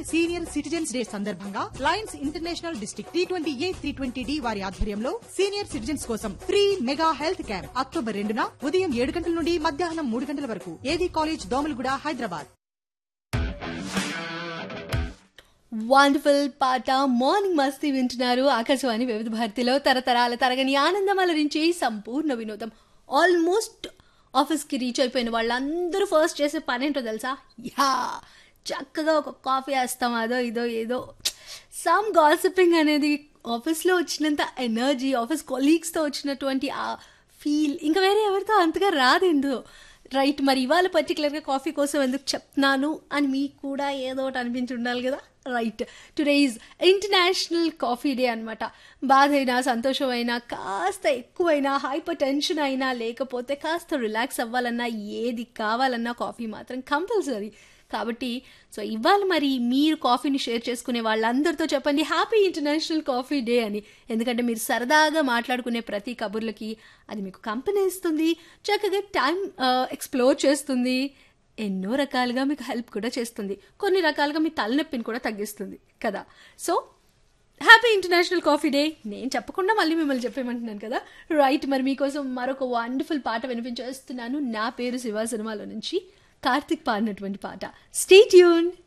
senior citizens day సందర్భంగా Lions International district T twenty A three twenty D వారి ఆధ్వర్యంలో senior citizens కోసం free mega health camp October రెండున ఉదయం ఏడు గంటల నుండి మధ్యాహ్నం మూడు గంటల వరకు ఏది కాలేజ్ దోమలగూడ హైదరాబాద్ వండర్ఫుల్ పాట మార్నింగ్ మస్తీ వింటున్నారు ఆకాశవాణి వివిధ భారతిలో తరతరాల తరగని ఆనందం అలరించి సంపూర్ణ వినోదం ఆల్మోస్ట్ ఆఫీస్కి రీచ్ అయిపోయిన వాళ్ళందరూ ఫస్ట్ చేసే పని ఏంటో తెలుసా యా చక్కగా ఒక కాఫీ వేస్తాం అదో ఇదో ఏదో సమ్ గాసిపింగ్ అనేది ఆఫీస్లో వచ్చినంత ఎనర్జీ ఆఫీస్ కొలీగ్స్తో వచ్చినటువంటి ఆ ఫీల్ ఇంకా వేరే ఎవరితో అంతగా రాదేందో రైట్ మరి ఇవాళ పర్టికులర్గా కాఫీ కోసం ఎందుకు చెప్తున్నాను అని మీకు కూడా ఏదో ఒకటి అనిపించి ఉండాలి కదా right today is international coffee day అనమాట బాధ అయినా సంతోషం అయినా కాస్త ఎక్కువైనా హైపర్ టెన్షన్ అయినా లేకపోతే కాస్త రిలాక్స్ అవ్వాలన్నా ఏది కావాలన్నా కాఫీ మాత్రం కంపల్సరీ కాబట్టి సో ఇవాళ మరి మీరు కాఫీని షేర్ చేసుకునే వాళ్ళందరితో చెప్పండి హ్యాపీ ఇంటర్నేషనల్ కాఫీ డే అని ఎందుకంటే మీరు సరదాగా మాట్లాడుకునే ప్రతి కబుర్లకి అది మీకు కంపెనీ ఇస్తుంది చక్కగా టైం ఎక్స్ప్లోర్ చేస్తుంది ఎన్నో రకాలుగా మీకు హెల్ప్ కూడా చేస్తుంది కొన్ని రకాలుగా మీ తలనొప్పిని కూడా తగ్గిస్తుంది కదా so happy international coffee day నేను చెప్పకుండా మళ్ళీ మిమ్మల్ని చెప్పేమంటున్నాను కదా రైట్ మరి మీకోసం మరొక వండర్ఫుల్ పాట వినిపించేస్తున్నాను నా పేరు శివ సినిమాలో నుంచి కార్తిక్ పాడినటువంటి పాట స్టే ట్యూన్